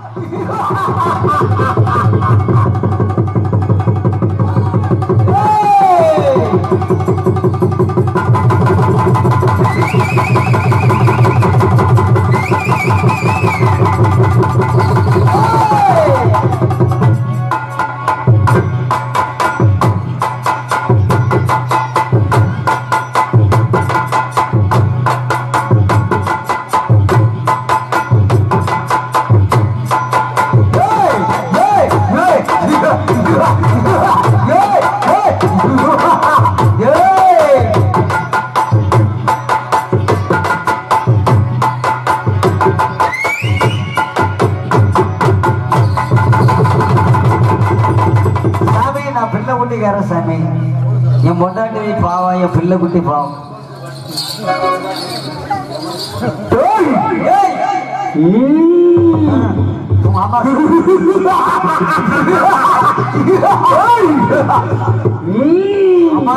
சாமி நான் பிள்ளை குட்டிக்காரன் சாமி என் பொண்டாட்டி பாவம் என் பிள்ளை குட்டி பாவம் ஏய்! உன் மாமா அம்மா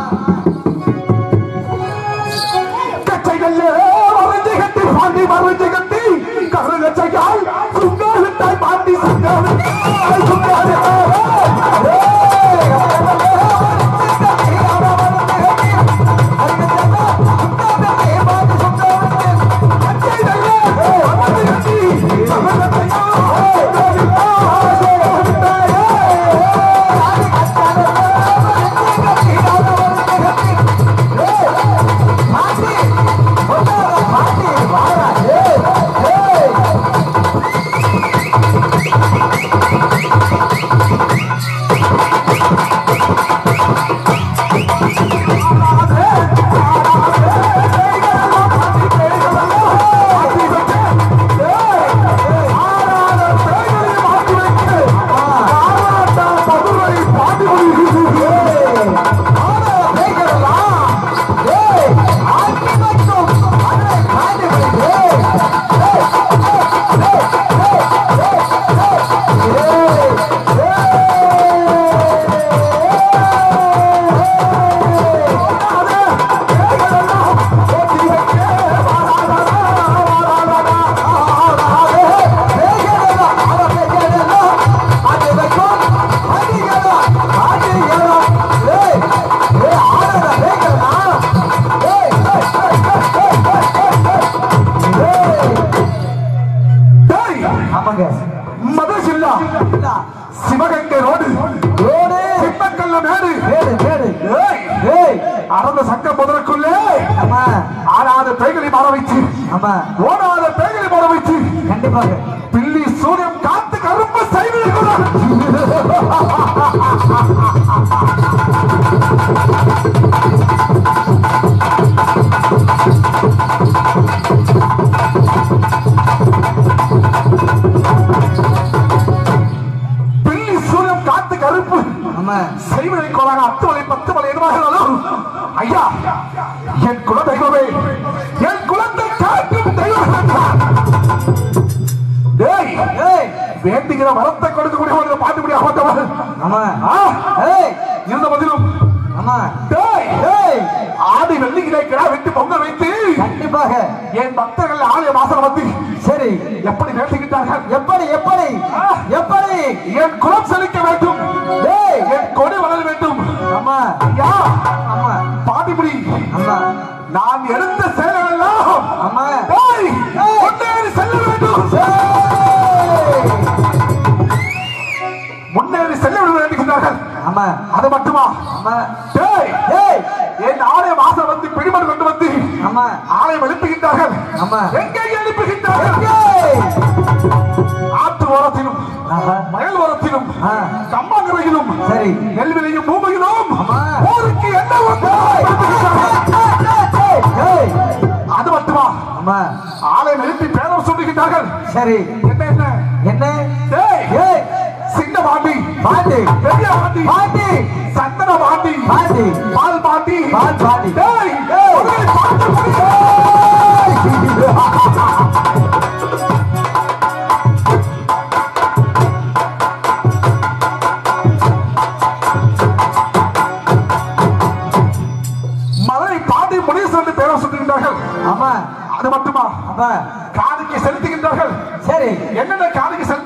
கச்சைகளே மறைஞ்சு கட்டி பாண்டி மறைஞ்சு கட்டி கருகச்சையால் சுங்காவிட்டாய் பாண்டி சுங்காவிட்டாய் சுங்காவிட்டாய் ஆமாங்க மதசில்லா சிவகங்கை ரோடு ரோடு சிம்மக்கல்ல மேடு மேடு மேடு ஏய், ஏய் அறந்த சங்க முதலுக்குள்ளே ஆமா ஆடாத பேய்களை மாற வைத்து ஆமா ஓடாத பேய்களை மாற வைத்து கண்டிப்பாக பில்லி சூரியன் காத்து கரும்பு செய்திருக்கிறார் பில்லி சூரியன் காத்து கருப்பு ஆமா செய்வதை கொலாக அத்து மலை பத்து மலை எதுவாக இருந்தாலும் ஐயா என் குல தெய்வமே என் குலத்தை காட்டும் தெய்வம் டேய் ஏய் வேண்டுகிற வரத்தை கொடுக்கக்கூடிய பாட்டு முடிய மாட்டவன் ஆமா ஆ, ஏய் இருந்த பதிலும் ஆமா டேய் ஏய் ஆடி வெள்ளிக்கிழமை கிடா வெட்டி பொங்கல் வைத்து கண்டிப்பாக என் பக்தர்கள் ஆலய வாசல் வந்து சரி எப்படி வேண்டுகின்றார்கள் எப்படி எப்படி எப்படி என் குலம் செழிக்க வேண்டும் ஏய் என் கொடி வளர வேண்டும் ஆமா ஐயா ஆமா பாடிமுடி ஆமா நான் எடுத்த செயல்கள் எல்லாம் ஆமா டேய், ஏய். முன்னேறி செல்ல வேண்டும் ஏய்! முன்னேறி செல்ல வேண்டும் வேண்டுகின்றார்கள் ஆமா அது மட்டுமா ஆமா டேய், ஏய் என் ஆலய வாசல் வந்து பிடிமன் கொண்டு வந்து ஆமா ஆலயம் எழுப்புகின்றார்கள் ஆமா. எங்கே எழுப்புகின்றார்கள் ஏய்! ஆற்று ஓரத்திலும் ஆஹா. வயல் ஓரத்திலும் ஆ. கம்மாங்கரையிலும் சரி. நெல்விலையும் பூமியிலும் ஆமா. ஊருக்கு என்ன வந்து ஏய்! அது மட்டுமா ஆமா ஆலயம் எழுப்பி பேரம் சொல்லுகின்றார்கள் சரி என்ன என்ன என்ன டேய், ஏய் சின்ன பாண்டி பாண்டி பெரிய பாண்டி பாண்டி சந்தன பாண்டி பாண்டி பால் பாண்டி பால் பாண்டி. டேய், ஏய். உங்களை பார்த்து முடியும். மதுரை பாண்டி முனீஸ்வரன் என்று பெயர் சொல்லுகின்றார்கள் ஆமா அது மட்டுமா ஆமா காணிக்கை செலுத்துகின்றார்கள் சரி என்னென்ன காணிக்கை செலுத்த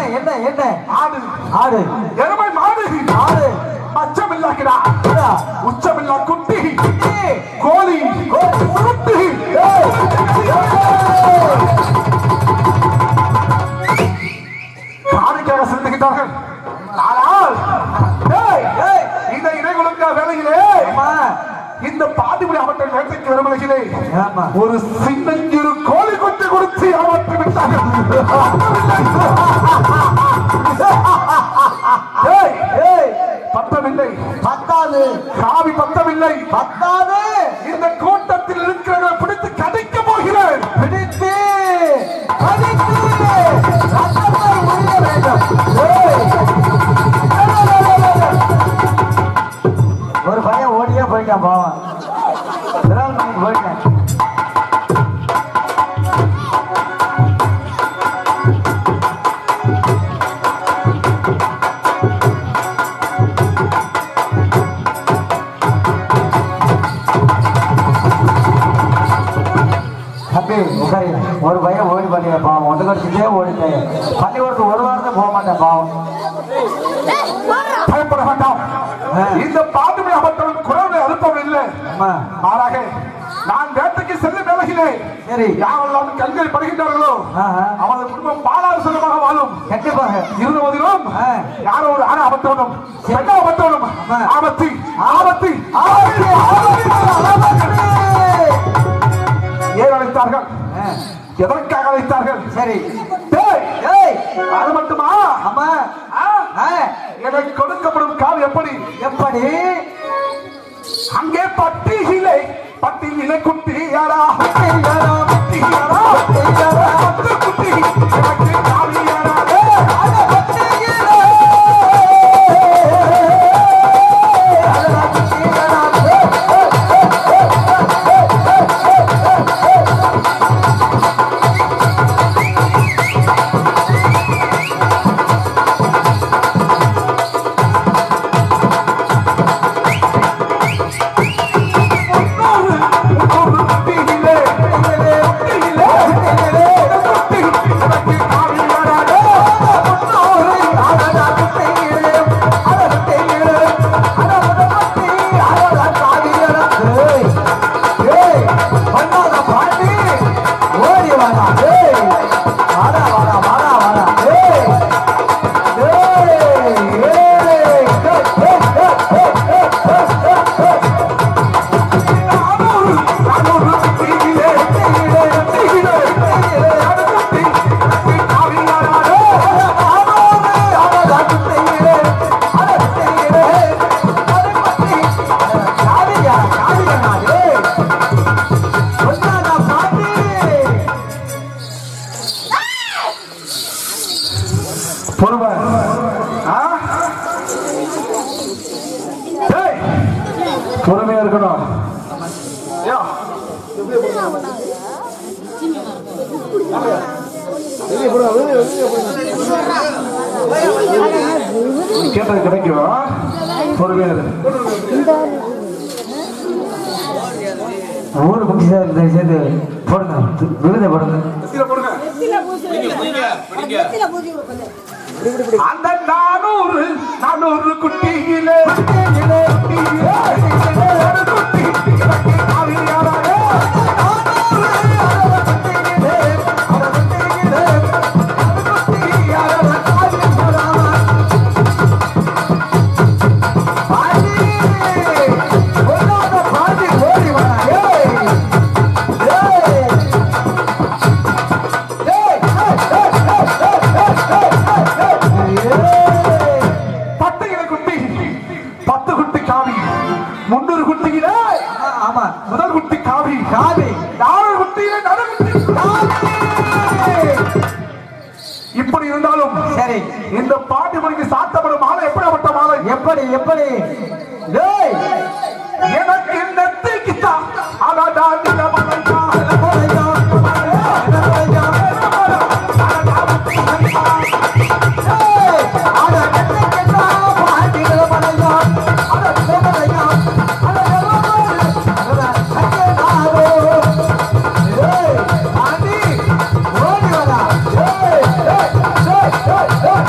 என்ன என்ன ஆடு ஆடு எருமை மாடு ஆடு அச்சமில்லாக்கிறா ஆடா. உச்சமில்லா குட்டி ஏய், கோழி குட்டி காணிக்காக செலுத்துகின்றார்கள் ஆனால் ஏய், ஏய், இந்த இடைகுலுக்கா வேலையிலே அம்மா. இந்த பாதிபுரி அவர்கள் வேட்டைக்கு வரும் வேலையிலே ஆமா. ஒரு சின்னஞ்சிறு கோழி குட்டி கொடுத்து ஏமாற்றி விட்டார்கள் ஏய், ஏய், பத்தமில்லை பத்தாவது காவி பத்தமில்லை பத்தாவது இந்த கூட்டத்தில் இருக்கிறவர்களை பிடித்து கதைக்க போகிறேன் பிடித்து கடித்து ரத்தத்தை உரிய வேண்டும் ஏய். ஒரு பையன் ஓடியே போயிட்டான் பாவம் விரால் மணிக்கு போயிட்டேன் தம்பி உட்காரி ஒரு பையன் ஓடி பண்ணிய பாவம் ஒன்று கடிச்சுட்டே ஓடிட்டேன் பள்ளிக்கூடத்துக்கு ஒரு வாரத்தை போக மாட்டேன் பாவம் பயப்பட வேண்டாம் ஆ. இந்த பாதுமை அவர்கள் குரலை அனுப்பவும் இல்லை அம்மா மாறாக நான் வேட்டைக்கு செல்லும் வேலையிலே சரி யாரெல்லாம் கண்கள் படுகின்றார்களோ ஆஹா. அவரது குடும்பம் பாலாறு சுகமாக வாழும் கண்டிப்பாக இருந்த போதிலும் ஆ. யாரோ ஒரு ஆணை அபத்தோடும் பெண்ணை அபத்தோடும் ஆமா. ஆபத்து ஆபத்து ஆபத்து, ஆபத்து, ஆபத்து. ஏன் அழைத்தார்கள் ஆ, எதற்காக அழைத்தார்கள் சரி டேய், ஏய் அது மட்டுமா அம்மா ஆ? ஆ, எனக்கு கொடுக்கப்படும் கால் எப்படி எப்படி அங்கே பட்டியிலே பட்டியிலே குட்டி யாரா ஐயரோ, குட்டி யாரா ஐயரோ, பத்து குட்டி எனக்கு கால் யாரா அட பட்டியலோ. அட பட்டியலோ. பொறுமை ஆ? டேய், பொறுமையா இருக்கணும் ஐயா, நீ கேட்டது கிடைக்கும் பொறுமையா இரு ஊரு குட்டி சார் இந்த சேர்ந்து போடுங்க விருதை போடுங்க கீழே போடுங்க நெத்தியில பூசி கொடுக்கணும். அந்த நானூறு நானூறு குட்டியிலே குட்டியிலே, குட்டியிலே, ஒரு குட்டி எனக்கு காவியாராக பட்டுகிற குட்டி பத்து குட்டி காவி முன்னூறு குட்டியிலே ஆமா முதல் குட்டி காவி காவி நானூறு குட்டியிலே நடு குட்டி இப்படி இருந்தாலும் சரி இந்த பாட்டி மணிக்கு சாத்தப்படும் மாலை எப்படிப்பட்ட மாலை எப்படி எப்படி டேய் எனக்கு நெத்திக்கிட்டா அடடா நில மலையா ஓடி வரா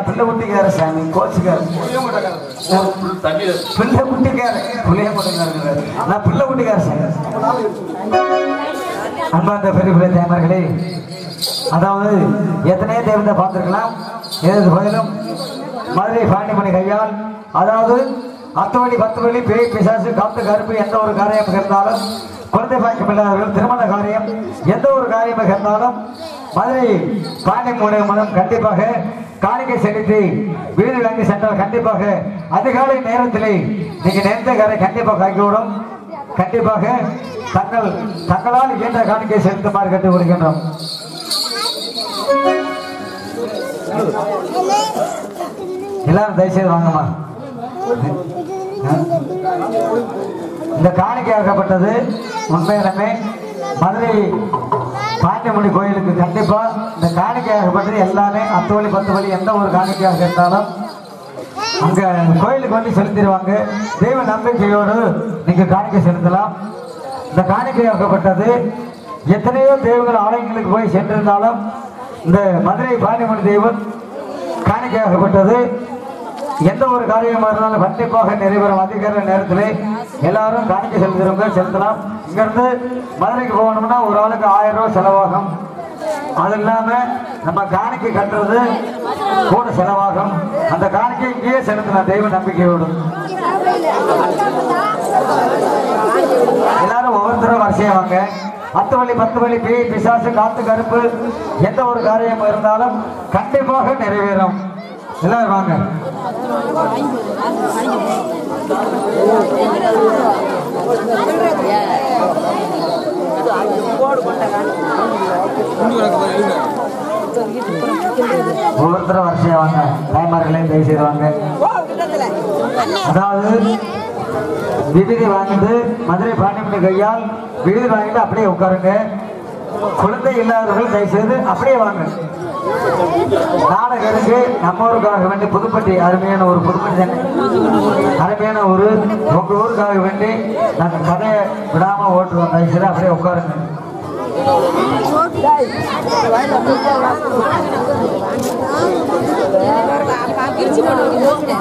நான் பிள்ளை குட்டிக்கார சாமி கோச்சுக்கார தண்ணீர் பிள்ளை குட்டிக்கார புளிய குட்டிக்கார நான் பிள்ளை குட்டிக்கார சாமி அன்பார்ந்த பெரிய பெரிய தேவர்களே அதாவது எத்தனையோ தேவதை பார்த்திருக்கலாம் ஏழு கோயிலும் மதுரை பாண்டிமணி கையால் அதாவது அத்து வழி பத்து வழி பேய் பிசாசு காத்து கருப்பு எந்த ஒரு காரியம் இருந்தாலும் குழந்தை பாய்க்கம் இல்லாதவர்கள் திருமண காரியம் எந்த ஒரு காரியம் இருந்தாலும் மதுரை பாண்டிமணி மூலம் கண்டிப்பாக காணிக்கை செலுத்தி வீடு வாங்கி சென்றால் கண்டிப்பாக அதிகாலை நேரத்திலே நீங்க நேர்ந்த காரை கண்டிப்பாக ஆக்கிவிடும் கண்டிப்பாக தங்கள் தங்களால் இயன்ற காணிக்கை செலுத்துமாறு கேட்டுக் கொள்கின்றோம் எல்லாரும் தயவுசெய்து வாங்கம்மா இந்த காணிக்கையாக்கப்பட்டது உண்மையிலுமே மதுரை பாண்டியமணி கோயிலுக்கு கண்டிப்பா இந்த காணிக்கையாகப்பட்டது எல்லாமே அத்து வழி பத்து வழி எந்த ஒரு காணிக்கையாக இருந்தாலும் அங்க கோயிலுக்கு வந்து செலுத்திடுவாங்க தெய்வ நம்பிக்கையோடு நீங்க காணிக்கை செலுத்தலாம் இந்த காணிக்கையாக்கப்பட்டது எத்தனையோ தெய்வங்கள் ஆலயங்களுக்கு போய் சென்றிருந்தாலும் இந்த மதுரை பாண்டிமணி தெய்வம் காணிக்கையாகப்பட்டது எந்த ஒரு காரியமாக இருந்தாலும் கண்டிப்பாக நிறைவேறும் அதிகார நேரத்தில் எல்லாரும் காணிக்கை செலுத்துறவங்க செலுத்தலாம் இங்கிருந்து மதுரைக்கு போகணும்னா ஒரு ஆளுக்கு ஆயிரம் ரூபாய் செலவாகும் அது இல்லாம நம்ம காணிக்கை கட்டுறது கூட செலவாகும் அந்த காணிக்கை இங்கேயே செலுத்தலாம் தெய்வ நம்பிக்கையோடு எல்லாரும் ஒவ்வொருத்தரும் வரிசையா வாங்க பத்து வழி பத்து வழி பேய் பிசாசு காத்து கருப்பு எந்த ஒரு காரியம் இருந்தாலும் கண்டிப்பாக நிறைவேறும் எல்லாரும் வாங்க ஒவ்வொருத்தரும் வரிசையா வாங்க தாய்மார்களையும் தயவு செய்து வாங்க அதாவது விடுதி வாங்கிட்டு மதுரை பாண்டிமணி கையால் விடுதி வாங்கிட்டு அப்படியே உட்காருங்க குழந்தை இல்லாதவர்கள் தயவு செய்து அப்படியே வாங்க நாடகம் இருக்கு நம்ம ஊருக்காக வேண்டி புதுப்பட்டி அருமையான ஒரு புதுப்பட்டி தானே அருமையான ஒரு உங்க ஊருக்காக வேண்டி நாங்க கதையை விடாம ஓட்டுவோம் தயவு செய்து அப்படியே உட்காருங்க பிரிச்சு போடுவாங்க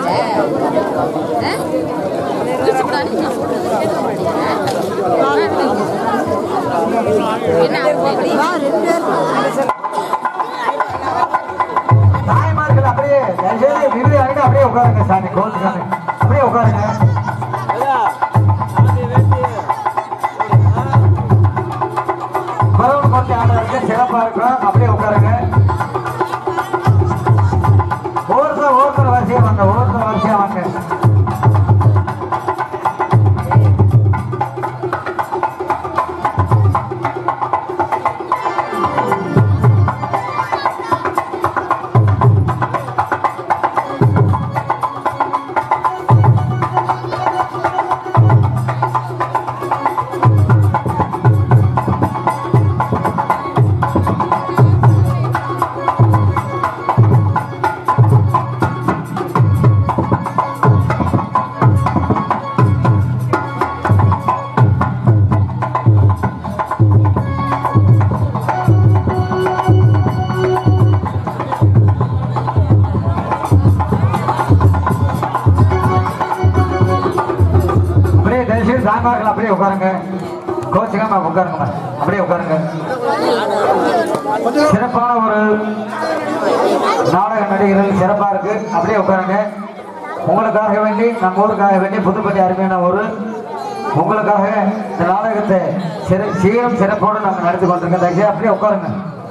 பிரிச்சு போடாது தாய்மார்கள் அப்படியே தயவு செய்து விடுதி வாங்கிட்டு அப்படியே உட்காருங்க சாமி கோவிலுக்காக அப்படியே உட்காருங்க பரவல் பத்தி ஆடுறதுக்கு சிறப்பா இருக்கும் அப்படியே உட்காருங்க ஒவ்வொருத்தர் ஒவ்வொருத்தர் வரிசையா வாங்க ஒவ்வொருத்தர் வரிசையா வாங்க அப்படியே தயவுசெய்து தாய்மார்கள் அப்படியே உட்காருங்க கோச்சிக்காம உட்காருங்க அப்படியே உட்காருங்க சிறப்பான ஒரு நாடக நடிகர்கள் சிறப்பா இருக்கு அப்படியே உட்காருங்க உங்களுக்காக வேண்டி நம்ம ஊருக்காக வேண்டி புதுப்பட்டி அருமையான ஒரு உங்களுக்காக இந்த நாடகத்தை சிற சீரும் சிறப்போடு நாங்கள் நடத்தி கொண்டிருக்கோம் தயவுசெய்து அப்படியே உட்காருங்க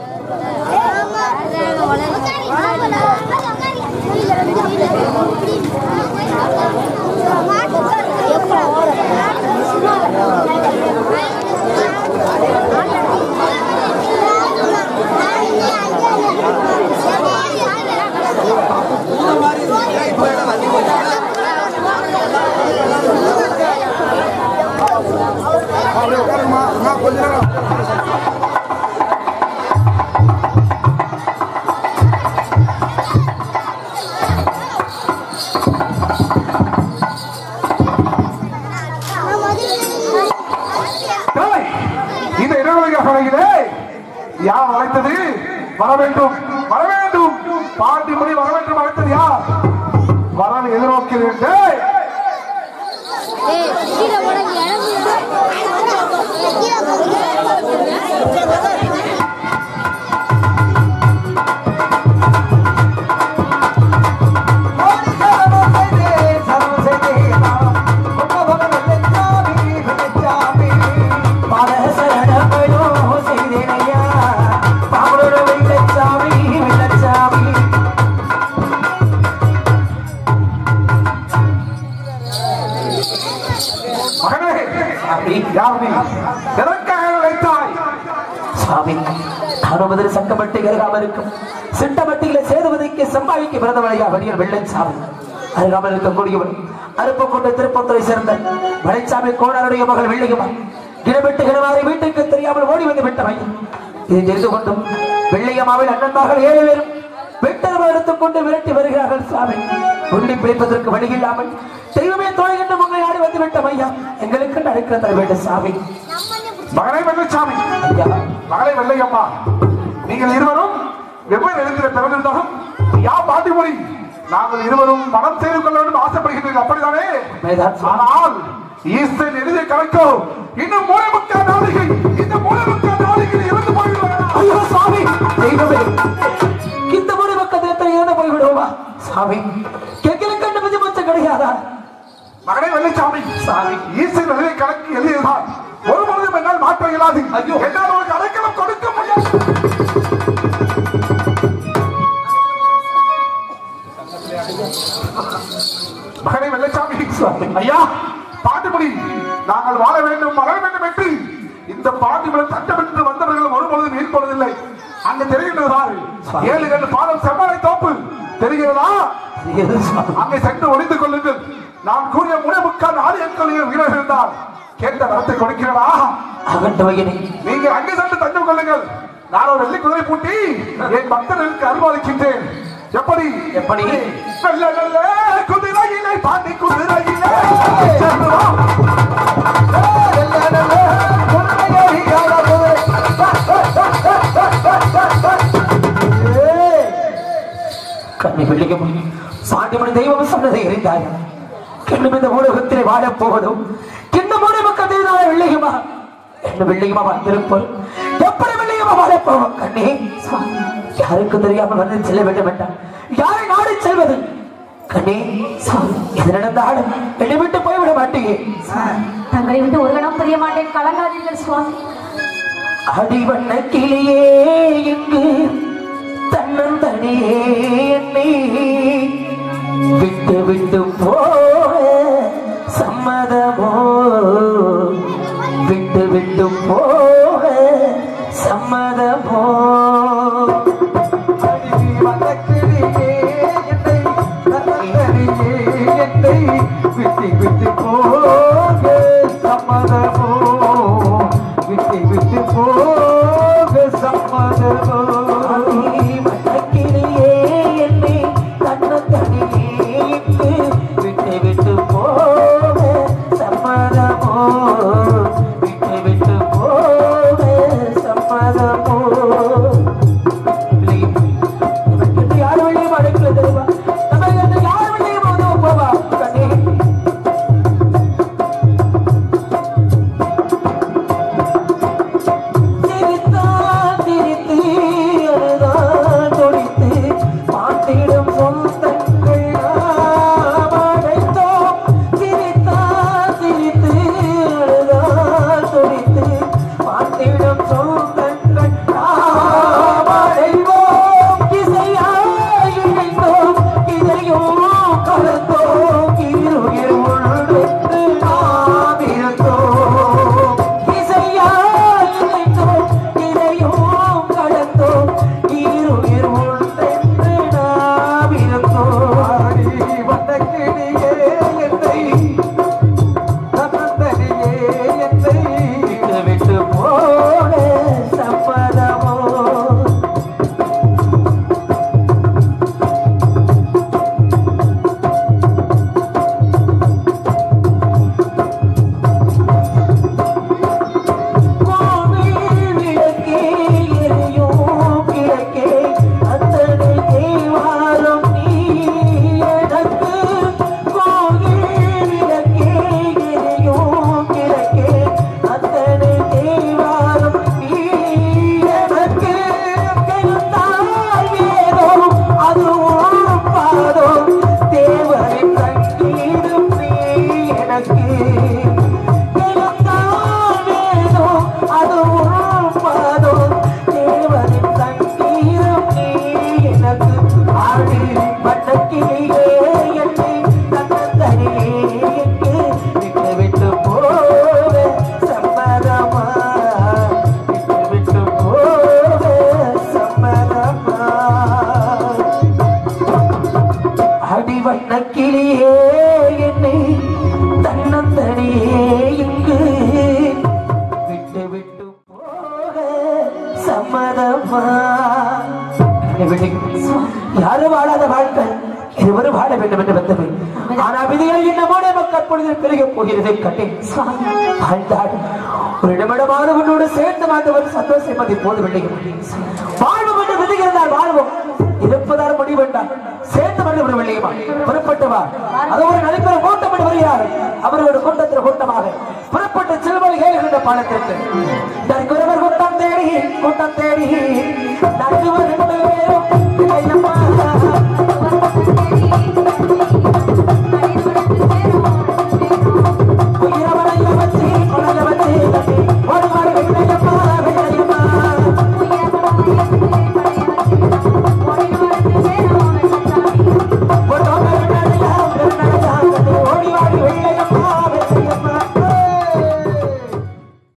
டேய், இந்த இடஒதுக்கீடு அழைக்குதே யார் அழைத்தது வர வேண்டும் வர வேண்டும் பாண்டி முடி வர வேண்டும் அழைத்தது யார் வரன் எதிர்நோக்கிறேன் டேய், ஏய் கீழே உடஞ்சி மகனே யார் நீ எதற்காக அழைத்தாய் சுவாமி அனுமதி சங்கமட்டி அருகாமல் இருக்கும் சிட்டமட்டியில சேதுபதிக்கு செம்பாய்க்கு பிறந்தவளையா வடியல் வெள்ளச்சாமி அருகாமல் இருக்கக்கூடியவன் அருப்பு கொண்ட திருப்பத்துறை சேர்ந்த மலைச்சாமி கோடாருடைய மகள் வெள்ளையம்மா கிடமிட்டு கிடமாறி வீட்டுக்கு தெரியாமல் ஓடி வந்து விட்டவை இதை தெரிந்து கொண்டும் வெள்ளையம்மாவில் அண்ணன் மகள் ஏழு பேரும் வெட்டரவ எடுத்துக்கொண்டு விரட்டி வருகிறார்கள் சுவாமி உண்டி பிடிப்பதற்கு வழி இல்லாமல் தெய்வமே தோழகின்ற மங்களை ஆடி வந்து விட்ட ஐயா எங்களுக்கு நடக்கிற தர வேண்டும் சாமி மகனே வெள்ளச்சாமி ஐயா மகளே வெள்ளையம்மா நீங்கள் இருவரும் வெவ்வேறு எழுந்திர பிறந்திருந்தாலும் யா பாண்டிமொழி நாங்கள் இருவரும் மனம் செய்து கொள்ள வேண்டும் ஆசைப்படுகிறீர்கள் அப்படிதானே மேதான் சுவாமி. ஆனால் ஈஸ்வரன் எழுதிய கணக்கோ இன்னும் மூளை முக்கால் நாளிகை இந்த மூளை முக்கால் நாளிகையில் இறந்து போய்விடுவாரா ஐயோ சாமி தெய்வமே இந்த முறை பக்கத்தில் இருந்து போய்விடுவோமா சாமி எங்களுக்கு கண்டு பத்தி மச்சம் கிடையாதா மகனே வெள்ளைச்சாமி சாமி ஈஸ்வரன் எழுதிய கணக்கு எழுதியதுதான் ஒரு பொழுதும் என்னால் மாற்ற இயலாது ஐயோ. என்னால் ஒரு அடைக்கலம் கொடுக்க முடியாது மகனே வெள்ளச்சாமி சுவாமி. ஐயா பாட்டுப்படி நாங்கள் வாழ வேண்டும் வளர வேண்டும் என்று இந்த பாட்டுப்படி சட்டமிட்டு வந்தவர்கள் ஒருபொழுதும் ஈர்ப்பதில்லை அங்கு தெரிகின்றதால் சுவாமி. ஏழு ரெண்டு பாதம் செம்மலை தோப்பு தெரிகிறதா எது சுவாமி? அங்கே சென்று ஒளிந்து கொள்ளுங்கள் நான் கூறிய முனைமுக்கால் ஆலயங்களில் வீரர்கள் இருந்தால் கேட்ட வரத்தை கொடுக்கிறதா அகட்டு வகையினை நீங்க அங்கே சென்று தஞ்சம் கொள்ளுங்கள் நான் ஒரு வெள்ளி குதிரை பூட்டி என் பக்தர்களுக்கு அனுமதிக்கின்றேன் எப்படி எப்படி? வெள்ள வெள்ள குதிரையிலே பாண்டி குதிரையிலே சென்று வா. கண்ணை வெள்ளிக்க முடியும் சாண்டிமணி தெய்வம் சொன்னதை எறிந்தாய் கிண்ணும் இந்த ஊடகத்திலே வாழப் போவதும் கிண்ணும் மூணு மக்கள் தெரிந்தால் வெள்ளையுமா என்ன வெள்ளையுமா வந்திருப்போம் எப்படி வெள்ளையுமா வாழப் போவோம் கண்ணே சுவாமி, யாருக்கு தெரியாமல் வந்து செல்ல வேண்டும் என்றால் யாரை நாடி செல்வது கண்ணே சுவாமி, இது நடந்தாலும் என்னை விட்டு போய்விட மாட்டீங்க தங்களை விட்டு ஒரு கணம் புரிய மாட்டேன் கலங்காதீர்கள் சுவாமி அடிவண்ண கிளியே இங்கு தன்னந்தனியே என்னை விட்டு விட்டு போக சம்மதமோ விட்டு விட்டு போக சம்மதமோ விட்டு விட்டு போக சம்மதமோ விட்டு விட்டு போக சம்மதமோ அடிவண்ணக்கிளியே என்னை தன்னந்தனியே இங்கு விட்டு விட்டு போக சம்மதமோ விட்டு விட்டு என்னை விட்டு யாரும் வாழாத வாழ்க்கை இருவரும் வாழ வேண்டும் என்று வந்தது ஆனால் விதிகளை இன்னமோட மக்கள் பொழுதில் பெருகப் போகிறதை கண்டேன் வாழ்ந்தாள் ஒரு நிமிடமான உன்னோடு சேர்ந்து வாழ்ந்தவர் சந்தோஷம் அது போது வெள்ளையும் வாழ்வோம் என்று விதிகிறதால் வாழ்வோம் இருப்பதால் முடிவென்றால் சேர்ந்து வந்து ஒரு வெள்ளையுமா புறப்பட்டவா அது ஒரு நடைபெற கூட்டம் என்று வருகிறார் அவர்களோட கூட்டத்தில் கூட்டமாக புறப்பட்ட செல்வல் ஏறுகின்ற பாலத்திற்கு நான் ஒருவர் கூட்டம் தேடி கூட்டம் தேடி நான் இருவர் ரெண்டு பேரும்